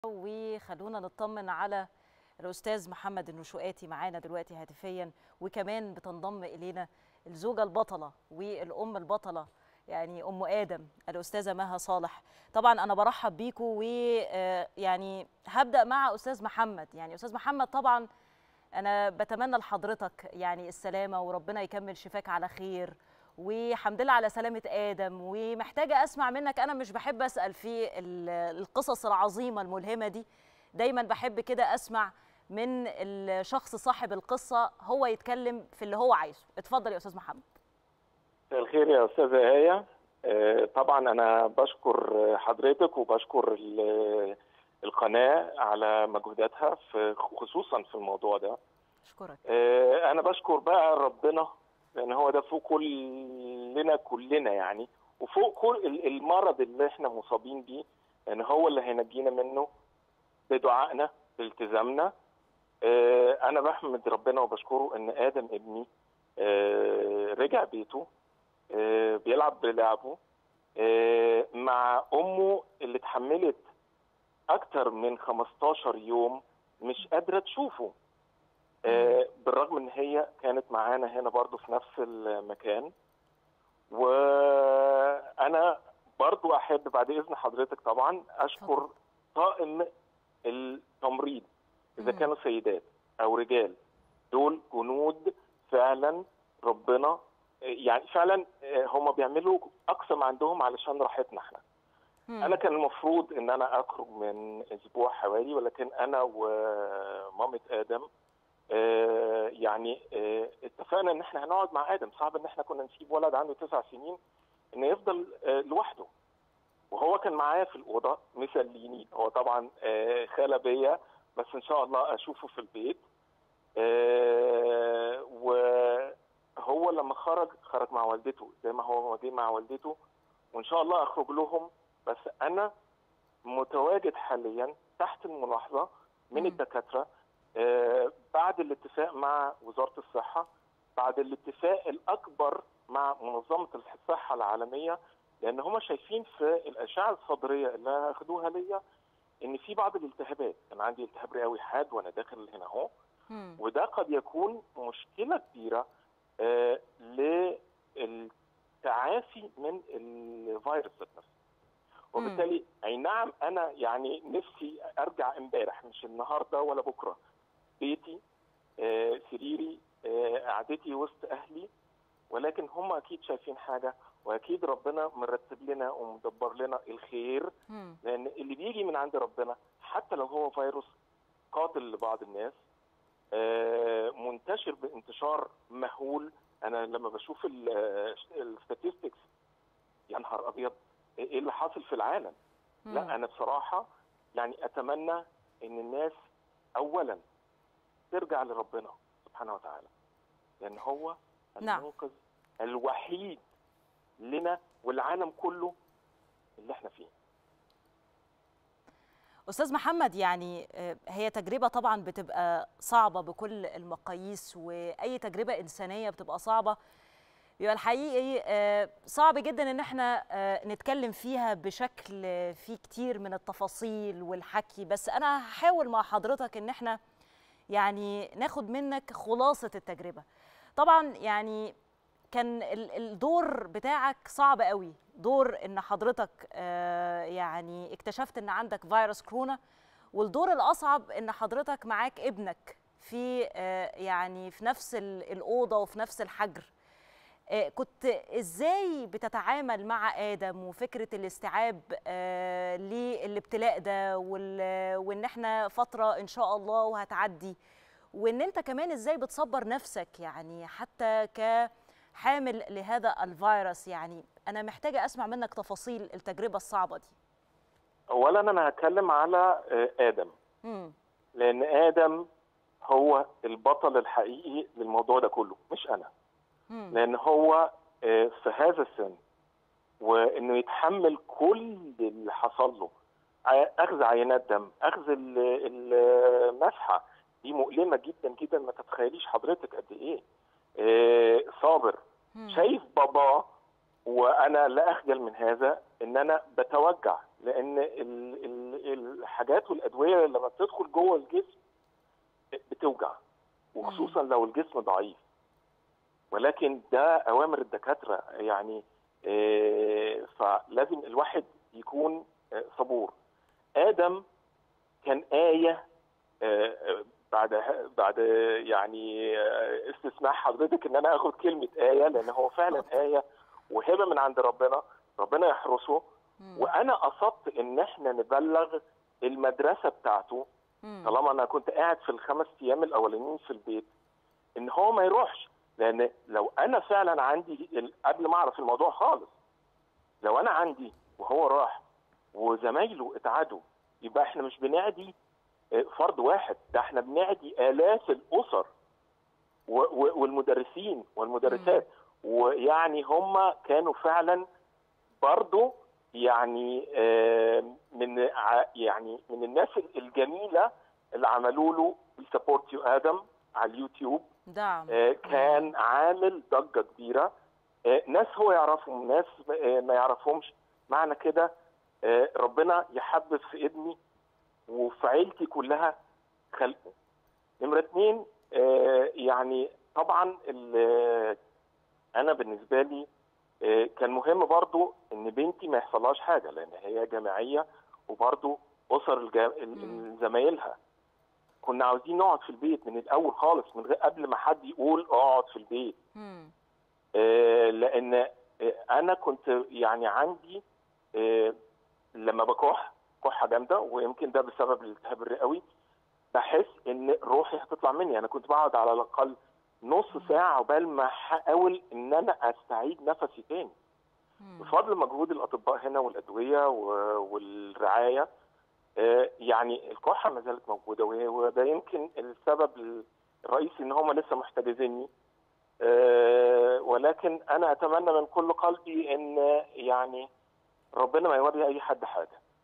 وخلونا نطمن على الاستاذ محمد النشواتي معانا دلوقتي هاتفيا وكمان بتنضم الينا الزوجه البطله والام البطله يعني ام ادم الاستاذه مها صالح طبعا انا برحب بيكم ويعني هبدا مع استاذ محمد يعني استاذ محمد طبعا انا بتمنى لحضرتك يعني السلامه وربنا يكمل شفاك على خير وحمد لله على سلامة آدم ومحتاجة أسمع منك أنا مش بحب أسأل في القصص العظيمة الملهمة دي دايما بحب كده أسمع من الشخص صاحب القصة هو يتكلم في اللي هو عايزه اتفضل يا أستاذ محمد مساء الخير يا أستاذة آية طبعا أنا بشكر حضرتك وبشكر القناة على مجهوداتها في خصوصا في الموضوع ده أشكرك أنا بشكر بقى ربنا لان هو ده فوق كلنا كلنا يعني وفوق كل المرض اللي احنا مصابين بيه لان هو اللي هينجينا منه بدعائنا بالتزامنا اه انا بحمد ربنا وبشكره ان ادم ابني اه رجع بيته اه بيلعب بلعبه مع امه اللي اتحملت اكتر من 15 يوم مش قادره تشوفه آه بالرغم ان هي كانت معانا هنا برضو في نفس المكان وانا برضو احب بعد اذن حضرتك طبعا اشكر طاقم التمريض اذا كانوا سيدات او رجال دول جنود فعلا ربنا يعني فعلا هم بيعملوا اقصى ما عندهم علشان راحتنا احنا انا كان المفروض ان انا اخرج من اسبوع حوالي ولكن انا ومامة ادم آه يعني آه اتفقنا ان احنا هنقعد مع ادم صعب ان احنا كنا نسيب ولد عنده تسع سنين انه يفضل آه لوحده وهو كان معايا في الاوضه مسليني هو طبعا خاله بيا بس ان شاء الله اشوفه في البيت وهو لما خرج خرج مع والدته زي ما هو جه مع والدته وان شاء الله اخرج لهم بس انا متواجد حاليا تحت الملاحظه من الدكاتره آه بعد الاتفاق مع وزاره الصحه بعد الاتفاق الاكبر مع منظمه الصحه العالميه لان هم شايفين في الاشعه الصدريه اللي اخدوها ليا ان في بعض الالتهابات انا عندي التهاب رئوي حاد وانا داخل هنا اهو وده قد يكون مشكله كبيره آه للتعافي من الفيروس ذات نفسه وبالتالي اي نعم انا يعني نفسي ارجع امبارح مش النهارده ولا بكره بيتي آه سريري آه قعدتي وسط اهلي ولكن هم اكيد شايفين حاجه واكيد ربنا مرتب لنا ومدبر لنا الخير مم. لان اللي بيجي من عند ربنا حتى لو هو فيروس قاتل لبعض الناس آه منتشر بانتشار مهول انا لما بشوف الستاتستكس يا نهار ابيض ايه اللي حاصل في العالم مم. لا انا بصراحه يعني اتمنى ان الناس اولا ترجع لربنا سبحانه وتعالى لان هو نعم. المنقذ الوحيد لنا والعالم كله اللي احنا فيه استاذ محمد يعني آه، هي تجربه طبعا بتبقى صعبه بكل المقاييس واي تجربه انسانيه بتبقى صعبه بيبقى الحقيقي آه، صعب جدا ان احنا آه، نتكلم فيها بشكل فيه كتير من التفاصيل والحكي بس انا هحاول مع حضرتك ان احنا يعني ناخد منك خلاصه التجربه طبعا يعني كان ال- الدور بتاعك صعب قوي دور ان حضرتك آه، يعني اكتشفت ان عندك فيروس كورونا والدور الاصعب ان حضرتك معاك ابنك في آه، يعني في نفس ال- الاوضه وفي نفس الحجر آه، كنت ازاي بتتعامل مع ادم وفكره الاستيعاب آه، للابتلاء ده وال- وان احنا فتره ان شاء الله وهتعدي وان انت كمان ازاي بتصبر نفسك يعني حتى كحامل لهذا الفيروس يعني انا محتاجه اسمع منك تفاصيل التجربه الصعبه دي اولا انا هتكلم على آه، ادم امم لان ادم هو البطل الحقيقي للموضوع ده كله مش انا امم لان هو آه، في هذا السن وانه يتحمل كل اللي حصل له ع- اخذ عينات دم اخذ ال- المسحه دي مؤلمه جدا جدا ما تتخيليش حضرتك قد ايه آه، صابر شايف باباه وانا لا اخجل من هذا ان انا بتوجع لان ال- ال- الحاجات والادويه لما بتدخل جوه الجسم بتوجع وخصوصا لو الجسم ضعيف ولكن ده اوامر الدكاتره يعني آه، فلازم الواحد يكون آه، صبور ادم كان ايه آه، آه، بعد بعد يعني آه، استسماح حضرتك ان انا اخد كلمه ايه لان هو فعلا ايه وهبه من عند ربنا ربنا يحرسه مم. وانا قصدت ان احنا نبلغ المدرسه بتاعته مم. طالما انا كنت قاعد في الخمس ايام الاولانيين في البيت ان هو ما يروحش لان لو انا فعلا عندي ال- قبل ما اعرف الموضوع خالص لو انا عندي وهو راح وزمايله اتعدوا يبقى احنا مش بنعدي آه، فرد واحد ده احنا بنعدي الاف الاسر و- و- والمدرسين والمدرسات ويعني هم كانوا فعلا برضو يعني آه، من ع- يعني من الناس الجميله اللي عملوا له سبورت يو ادم على اليوتيوب دعم آه، كان عامل ضجه كبيره آه، ناس هو يعرفهم ناس آه، ما يعرفهمش معنى كده آه، ربنا يحبب في ابني وفي عيلتي كلها خلقه نمرة اتنين آه، يعني طبعا ال- انا بالنسبه لي آه، كان مهم برضو ان بنتي ما يحصلهاش حاجه لان هي جامعيه وبرضو اسر الجا- ال- مم. زمايلها كنا عاوزين نقعد في البيت من الاول خالص من غير قبل ما حد يقول اقعد في البيت مم. آه، لان آه، انا كنت يعني عندي آه، لما بكح كحه جامده ويمكن ده بسبب الالتهاب الرئوي بحس ان روحي هتطلع مني انا كنت بقعد على الاقل نص ساعه عقبال ما احاول ان انا استعيد نفسي تاني مم. بفضل مجهود الاطباء هنا والادويه و- والرعايه آه، يعني الكحه ما زالت موجوده وهي- وده يمكن السبب الرئيسي ان هم لسه محتجزيني آه، ولكن انا اتمنى من كل قلبي ان يعني ربنا ما يوري اي حد حاجه